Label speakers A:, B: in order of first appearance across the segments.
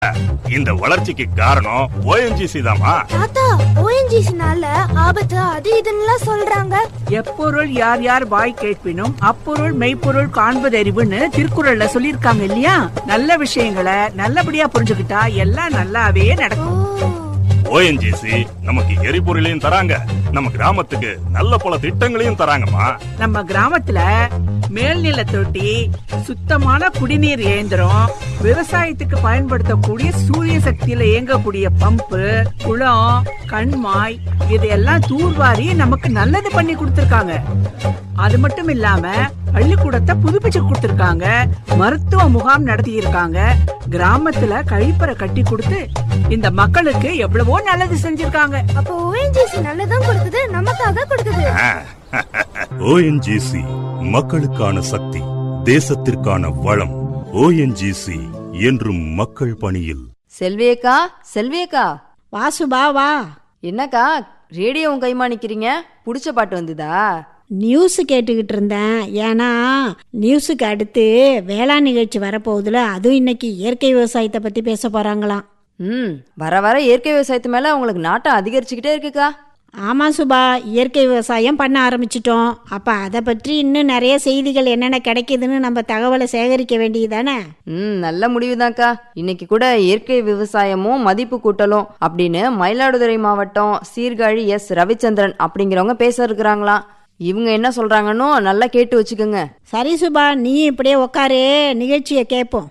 A: இந்த வளர்ச்சிக்கு காரணம் ஓஎன்ஜிசி தாமா
B: தாத்தா ஓஎன்ஜிசினால ஆபத்து அது இதுன்னுலாம் சொல்றாங்க
C: எப்பொருள் யார் யார் வாய் கேட்பினும் அப்பொருள் மெய்ப்பொருள் காண்பதறிவுன்னு திருக்குறள்ல சொல்லிருக்காங்க இல்லையா நல்ல விஷயங்களை நல்லபடியா புரிஞ்சுக்கிட்டா எல்லாம் நல்லாவே
B: ஓ
C: நடக்கும்
A: ஓஎன்ஜிசி நமக்கு எரிபொருளையும் தராங்க நம்ம கிராமத்துக்கு நல்ல பல திட்டங்களையும் தராங்கம்மா
C: நம்ம கிராமத்துல மேல்நில தொட்டி சுத்தமான குடிநீர் இயந்திரம் விவசாயத்துக்கு பயன்படுத்தக்கூடிய சூரிய சக்தியில இயங்கக்கூடிய பம்பு குளம் கண்மாய் இதையெல்லாம் தூர்வாரி நமக்கு நல்லது பண்ணி கொடுத்திருக்காங்க அது மட்டும் இல்லாம பள்ளிக்கூடத்தை புதுப்பிச்சு கொடுத்திருக்காங்க மருத்துவ முகாம் நடத்தி இருக்காங்க கிராமத்துல கழிப்பறை கட்டி கொடுத்து இந்த மக்களுக்கு எவ்வளவோ நல்லது செஞ்சிருக்காங்க
B: அப்போ ஓஎன்ஜிசி நல்லதும் கொடுக்குது நமக்காக கொடுக்குது
A: ஓஎன்ஜிசி மக்களுக்கான சக்தி தேசத்திற்கான வளம் ஓஎன்ஜிசி என்றும் மக்கள் பணியில்
D: செல்வியக்கா செல்வியக்கா
E: வாசுபா வா
D: என்னக்கா ரேடியோவும் கைமா நிக்கிறீங்க புடிச்ச பாட்டு வந்துதா
E: நியூஸ் கேட்டுக்கிட்டு இருந்தேன் ஏன்னா நியூஸுக்கு அடுத்து வேளாண் நிகழ்ச்சி வரப்போகுதுல அதுவும் இன்னைக்கு இயற்கை விவசாயத்தை பற்றி பேச போகிறாங்களாம்
D: ம் வர வர இயற்கை விவசாயத்து மேல உங்களுக்கு நாட்டம் அதிகரிச்சுக்கிட்டே இருக்குக்கா
E: ஆமாம் சுபா இயற்கை விவசாயம் பண்ண ஆரம்பிச்சிட்டோம் அப்போ அதை பற்றி இன்னும் நிறைய செய்திகள் என்னென்ன கிடைக்குதுன்னு நம்ம தகவலை சேகரிக்க வேண்டியதானே
D: ம் நல்ல முடிவுதான்க்கா இன்னைக்கு கூட இயற்கை விவசாயமும் மதிப்பு கூட்டலும் அப்படின்னு மயிலாடுதுறை மாவட்டம் சீர்காழி எஸ் ரவிச்சந்திரன் அப்படிங்கிறவங்க பேச இருக்கிறாங்களாம் இவங்க என்ன சொல்றாங்கன்னு நல்லா கேட்டு வச்சுக்கோங்க
E: சரி சுபா நீ இப்படியே உக்காரு நிகழ்ச்சியை கேட்போம்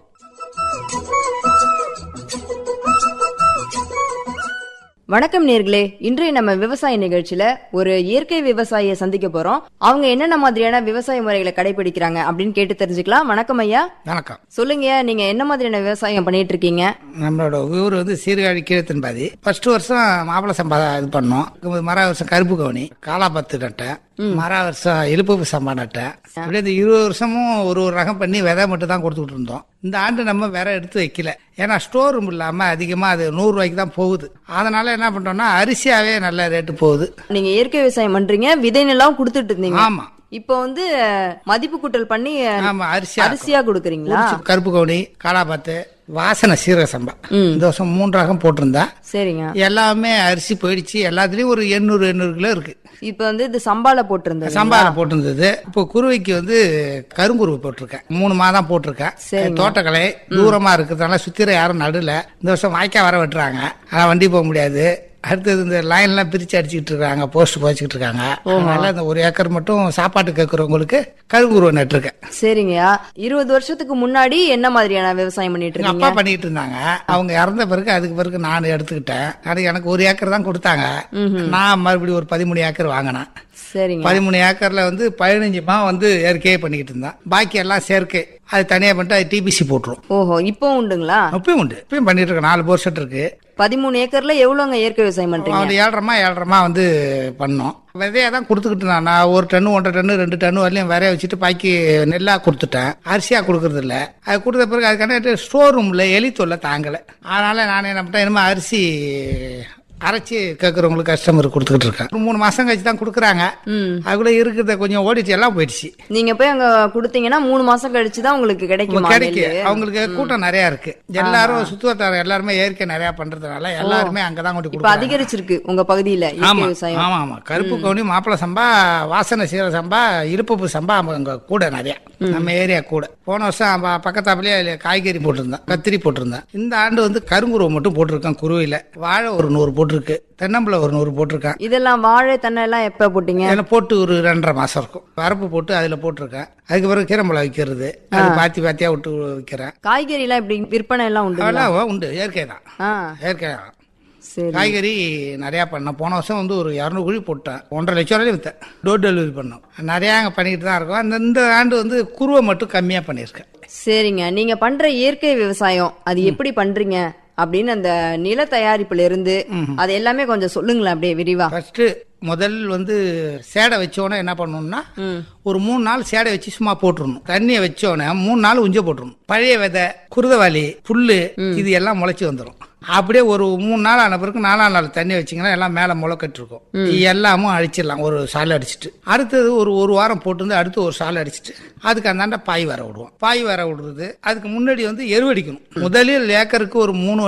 D: வணக்கம் நேர்களே இன்றைய நம்ம விவசாய நிகழ்ச்சியில ஒரு இயற்கை விவசாயியை சந்திக்க போறோம் அவங்க என்னென்ன மாதிரியான விவசாய முறைகளை கடைபிடிக்கிறாங்க அப்படின்னு கேட்டு தெரிஞ்சுக்கலாம் வணக்கம் ஐயா
F: வணக்கம்
D: சொல்லுங்க நீங்க என்ன மாதிரியான விவசாயம் பண்ணிட்டு இருக்கீங்க
F: நம்மளோட ஊர் வந்து சீர்காழி கீழத்தின்பாதி ஃபர்ஸ்ட் வருஷம் மாப்பிள சம்பா இது பண்ணோம் மர வருஷம் கருப்பு கவுனி காலாபத்து நட்டேன் மர வருஷம் இழுப்பு சம்பா நட்டேன் அப்படியே இந்த இருபது வருஷமும் ஒரு ஒரு ரகம் பண்ணி விதை மட்டும் தான் கொடுத்துட்டு இருந்தோம் இந்த ஆண்டு நம்ம விதை எடுத்து வைக்கல ஏன்னா ஸ்டோர் ரூம் இல்லாம அதிகமா அது நூறு ரூபாய்க்கு தான் போகுது அதனால என்ன பண்றோம்னா அரிசியாவே நல்ல ரேட்டு போகுது
D: நீங்க இயற்கை விவசாயம் பண்றீங்க விதை நிலம் கொடுத்துட்டு இருந்தீங்க
F: ஆமா
D: இப்போ வந்து அஹ், மதிப்பு கூட்டல் பண்ணி அஹ்,
F: ஆமா அரிசியா
D: அரிசியா கொடுக்குறீங்களா
F: உரிச்சு கருப்பு கவுனி காலாபத்து வாசனை சீரக சம்பா இந்த வருஷம் மூன்று ரகம் போட்டிருந்தேன்
D: சரிங்க
F: எல்லாமே அரிசி போயிடுச்சு எல்லாத்துலயும் ஒரு எண்ணூறு எண்ணூறு கிலோ இருக்கு
D: இப்போ வந்து இது சம்பால போட்டிருந்தது
F: சம்பார போட்டிருந்தது இப்போ குருவிக்கு வந்து கருங்குருவி போட்டிருக்கேன் மூணு மாதம் போட்டிருக்கேன்
D: சரிங்க.
F: தோட்டக்கலை தூரமா இருக்கிறதுனால சுத்திர யாரும் நடுல இந்த வருஷம் வாய்க்கா வர வெட்டுறாங்க ஆனா வண்டி போக முடியாது அடுத்தது இந்த லைன் எல்லாம் பிரிச்சு அடிச்சுக்கிட்டு இருக்காங்க போஸ்ட் போச்சுக்கிட்டு இருக்காங்க அதனால இந்த ஒரு ஏக்கர் மட்டும் சாப்பாட்டு கேட்கறவங்களுக்கு கருங்குருவை நட்டிருக்கேன்
D: சரிங்கய்யா இருபது வருஷத்துக்கு முன்னாடி என்ன மாதிரியான விவசாயம் பண்ணிட்டு
F: எங்க
D: இருக்கீங்க
F: அப்பா பண்ணிட்டு இருந்தாங்க அவங்க இறந்த பிறகு அதுக்கு பிறகு நான் எடுத்துக்கிட்டேன் அது எனக்கு ஒரு ஏக்கர் தான் கொடுத்தாங்க நான் மறுபடியும் ஒரு பதிமூணு ஏக்கர் வாங்கினேன்
D: சரிங்க
F: பதிமூணு ஏக்கர்ல வந்து பதினஞ்சு மா வந்து இயற்கையே பண்ணிக்கிட்டு இருந்தேன் பாக்கி எல்லாம் செயற்கை அது தனியா பண்ணிட்டு அது டிபிசி போட்டுரும்
D: ஓஹோ இப்போ உண்டுங்களா
F: இப்பயும் உண்டு இப்பயும் பண்ணிட்டு இருக்கேன் நாலு போர் செட் இருக்கு
D: பதிமூணு ஏக்கர்ல எவ்வளவுங்க இயற்கை விவசாயம் பண்றீங்க
F: அவன் ஏழரைமா ஏழரைமா வந்து பண்ணோம் விதையா தான் கொடுத்துக்கிட்டு நான் நான் ஒரு டன்னு ஒன்றரை டன்னு ரெண்டு டன்னு வரலையும் விதைய வச்சுட்டு பாக்கி நெல்லா கொடுத்துட்டேன் அரிசியா கொடுக்கறது இல்ல அது கொடுத்த பிறகு அதுக்கான ஸ்டோர் ரூம்ல எலி தொல்லை தாங்கல அதனால நான் என்ன பண்ணிட்டேன் இனிமே அரிசி அரைச்சி கேட்கறவங்களுக்கு கஸ்டமர் கொடுத்துக்கிட்டு இருக்கேன் ஒரு மூணு மாசம் கழிச்சு தான் கொடுக்குறாங்க அதுக்குள்ள இருக்கிறத கொஞ்சம் ஓடிச்சு எல்லாம் போயிடுச்சு
D: நீங்க போய் அங்க கொடுத்தீங்கன்னா மூணு மாசம் கழிச்சு தான் உங்களுக்கு கிடைக்குமா
F: கிடைக்கு
D: நெல்லு?
F: அவங்களுக்கு கூட்டம் நிறைய இருக்கு எல்லாரும் சுத்துவட்டார எல்லாருமே இயற்கை நிறைய பண்றதுனால எல்லாருமே அங்கதான் கொண்டு
D: இப்ப
F: கொடுக்குறாங்க
D: அதிகரிச்சிருக்கு உங்க பகுதியில இயற்கை
F: ஆமா
D: விவசாயம்
F: ஆமா ஆமா கருப்பு கவுனி மாப்பிள சம்பா வாசனை சீர சம்பா இழுப்பு சம்பா அங்க கூட நிறைய நம்ம ஏரியா கூட போன வருஷம் ப- பக்கத்தாப்புலயே காய்கறி போட்டிருந்தேன் கத்திரி போட்டிருந்தேன் இந்த ஆண்டு வந்து கருங்குருவை மட்டும் போட்டிருக்கேன் குருவில வாழை ஒரு நூறு போட்டிருக்கு தென்னம்பிள்ளை ஒரு நூறு போட்டிருக்கேன்
D: இதெல்லாம் வாழை தென்னை எல்லாம் எப்ப போட்டீங்க
F: அதில் போட்டு ஒரு ரெண்டரை மாசம் இருக்கும் வரப்பு போட்டு அதுல போட்டிருக்கேன் அதுக்கு பிறகு கீரம்பழம் வைக்கிறது அது பாத்தி பாத்தியா விட்டு விற்கிறேன்
D: காய்கறி எல்லாம் இப்படி விற்பனை எல்லாம் உண்டு
F: அதெல்லாம் உண்டு இயற்கை தான்
D: ஆ
F: இயற்கை தான்
D: சரி
F: காய்கறி நிறையா பண்ணேன் போன வருஷம் வந்து ஒரு இரநூறு குழி போட்டேன் ஒன்றரை லட்சம் வரையும் விற்றேன் டோர் டெலிவரி பண்ணோம் நிறையா அங்கே பண்ணிக்கிட்டு தான் இருக்கோம் அந்த இந்த ஆண்டு வந்து குருவை மட்டும் கம்மியாக பண்ணியிருக்கேன்
D: சரிங்க நீங்க பண்ற இயற்கை விவசாயம் அது எப்படி பண்றீங்க அப்படின்னு அந்த நில தயாரிப்புல இருந்து அது எல்லாமே கொஞ்சம் சொல்லுங்களேன் அப்படியே விரிவா
F: ஃபர்ஸ்ட் முதல் வந்து சேடை வச்சோன்னே என்ன பண்ணணும்னா ஒரு மூணு நாள் சேடை வச்சு சும்மா போட்டுருணும் தண்ணியை வச்சோன்னே மூணு நாள் உஞ்ச போட்டுருணும் பழைய விதை குருதவாளி புல்லு இது எல்லாம் முளைச்சி வந்துடும் அப்படியே ஒரு மூணு நாள் ஆன பிறகு நாலாம் நாள் தண்ணி வச்சிங்கன்னா எல்லாம் மேலே முளைக்கட்டு இருக்கும் எல்லாமும் அழிச்சிடலாம் ஒரு சாலை அடிச்சிட்டு அடுத்தது ஒரு ஒரு வாரம் போட்டு அடுத்து ஒரு சாலை அடிச்சிட்டு அதுக்கு அந்தாண்ட பாய் வர விடுவோம் பாய் வர விடுறது அதுக்கு முன்னாடி வந்து எருவடிக்கணும் முதலில் ஏக்கருக்கு ஒரு மூணு